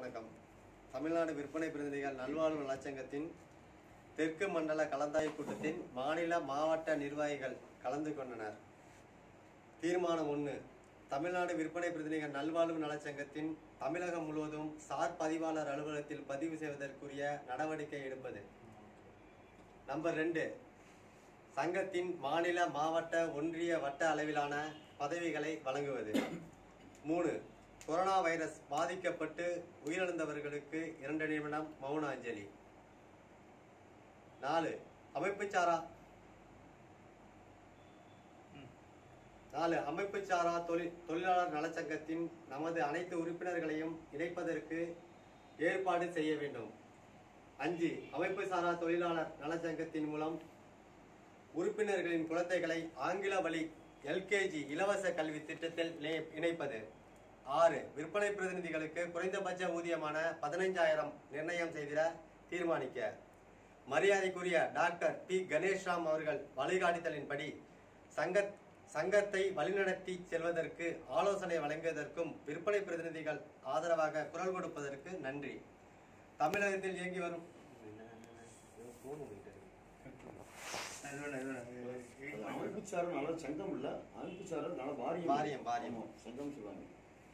வணக்கம் தமிழ்நாடு விற்பனை பிரதிநிதிகள் நல்வாழ்வு நலச்சங்கத்தின் தெற்கு மண்டல கலந்தாய்வு கூட்டத்தில் மாநில மாவட்ட நிர்வாகிகள் கலந்து கொண்டனர் தீர்மானம் ஒன்று தமிழ்நாடு விற்பனை பிரதிநிதிகள் நல்வாழ்வு நலச்சங்கத்தின் தமிழகம் முழுவதும் சார் பதிவாளர் அலுவலகத்தில் பதிவு செய்வதற்குரிய நடவடிக்கை எடுப்பது நம்பர் ரெண்டு சங்கத்தின் மாநில மாவட்ட ஒன்றிய வட்ட அளவிலான பதவிகளை வழங்குவது மூணு கொரோனா வைரஸ் பாதிக்கப்பட்டு உயிரிழந்தவர்களுக்கு இரண்டு நிமிடம் மௌன அஞ்சலி நாலு அமைப்புச்சாரா நாலு அமைப்புச்சாரா தொழில் தொழிலாளர் நலச்சங்கத்தின் நமது அனைத்து உறுப்பினர்களையும் இணைப்பதற்கு ஏற்பாடு செய்ய வேண்டும் அஞ்சு அமைப்புசாரா தொழிலாளர் நலச்சங்கத்தின் மூலம் உறுப்பினர்களின் குழந்தைகளை ஆங்கில வழி எல்கேஜி இலவச கல்வி திட்டத்தில் இணை- இணைப்பது ஆறு விற்பனை பிரதிநிதிகளுக்கு குறைந்தபட்ச ஊதியமான பதினைஞ்சாயிரம் நிர்ணயம் செய்திட தீர்மானிக்க மரியாதைக்குரிய டாக்டர் பி கணேஷ்ராம் அவர்கள் வழிகாட்டுதலின்படி சங்க சங்கத்தை வழிநடத்தி செல்வதற்கு ஆலோசனை வழங்குவதற்கும் விற்பனை பிரதிநிதிகள் ஆதரவாக குரல் கொடுப்பதற்கு நன்றி தமிழகத்தில் இயங்கி வரும் அமைப்புச்சாரர் நல சங்கம் இல்ல அமைப்புச்சாரர் நல வாரியம் வாரியம், வாரியம். ஆமா, சங்கம் சொல்லுவாங்க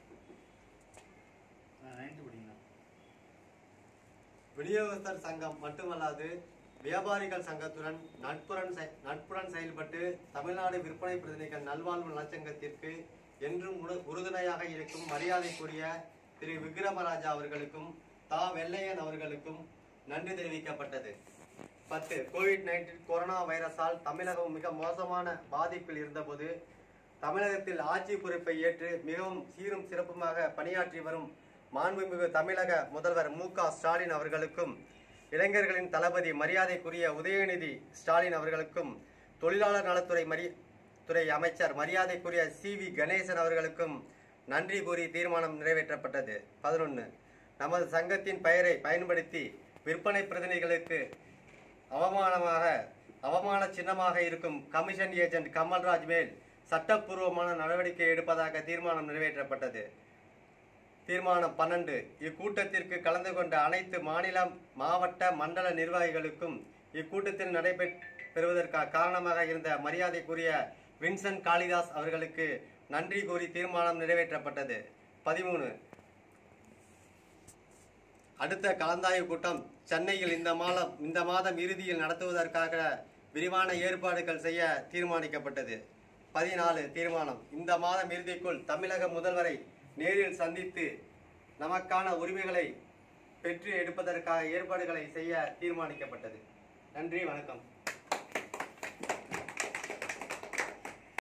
நைன்த்து படிங்களா விநியோகஸ்தர் சங்கம் மட்டுமல்லாது வியாபாரிகள் சங்கத்துடன் நட்புடன் செய- நட்புடன் செயல்பட்டு தமிழ்நாடு விற்பனை பிரதிநிதிகள் நல்வாழ்வு நலச்சங்கத்திற்கு என்றும் உறு- உறுதுணையாக இருக்கும் மரியாதைக்குரிய திரு விக்ரமராஜா அவர்களுக்கும் தா வெள்ளையன் அவர்களுக்கும் நன்றி தெரிவிக்கப்பட்டது பத்து கோவிட் நைன்டீன் கொரோனா வைரஸால் தமிழகம் மிக மோசமான பாதிப்பில் இருந்தபோது தமிழகத்தில் ஆட்சி பொறுப்பை ஏற்று மிகவும் சீரும் சிறப்புமாக பணியாற்றி வரும் மாண்புமிகு தமிழக முதல்வர் மு க ஸ்டாலின் அவர்களுக்கும் இளைஞர்களின் தளபதி மரியாதைக்குரிய உதயநிதி ஸ்டாலின் அவர்களுக்கும் தொழிலாளர் நலத்துறை மரி துறை அமைச்சர் மரியாதைக்குரிய சி வி கணேசன் அவர்களுக்கும் நன்றி கூறி தீர்மானம் நிறைவேற்றப்பட்டது பதினொன்று நமது சங்கத்தின் பெயரை பயன்படுத்தி விற்பனை பிரதிநிதிகளுக்கு அவமானமாக அவமான சின்னமாக இருக்கும் கமிஷன் ஏஜென்ட் கமல்ராஜ் மேல் சட்டப்பூர்வமான நடவடிக்கை எடுப்பதாக தீர்மானம் நிறைவேற்றப்பட்டது தீர்மானம் பன்னெண்டு இக்கூட்டத்திற்கு கலந்து கொண்ட அனைத்து மாநில மாவட்ட மண்டல நிர்வாகிகளுக்கும் இக்கூட்டத்தில் நடைபெறுவதற்காக காரணமாக இருந்த மரியாதைக்குரிய வின்சென்ட் காளிதாஸ் அவர்களுக்கு நன்றி கூறி தீர்மானம் நிறைவேற்றப்பட்டது பதிமூணு அடுத்த கலந்தாய்வு கூட்டம் சென்னையில் இந்த மாதம் இந்த மாதம் இறுதியில் நடத்துவதற்காக விரிவான ஏற்பாடுகள் செய்ய தீர்மானிக்கப்பட்டது பதினாலு தீர்மானம் இந்த மாதம் இறுதிக்குள் தமிழக முதல்வரை நேரில் சந்தித்து நமக்கான உரிமைகளை பெற்று எடுப்பதற்காக ஏற்பாடுகளை செய்ய தீர்மானிக்கப்பட்டது நன்றி வணக்கம்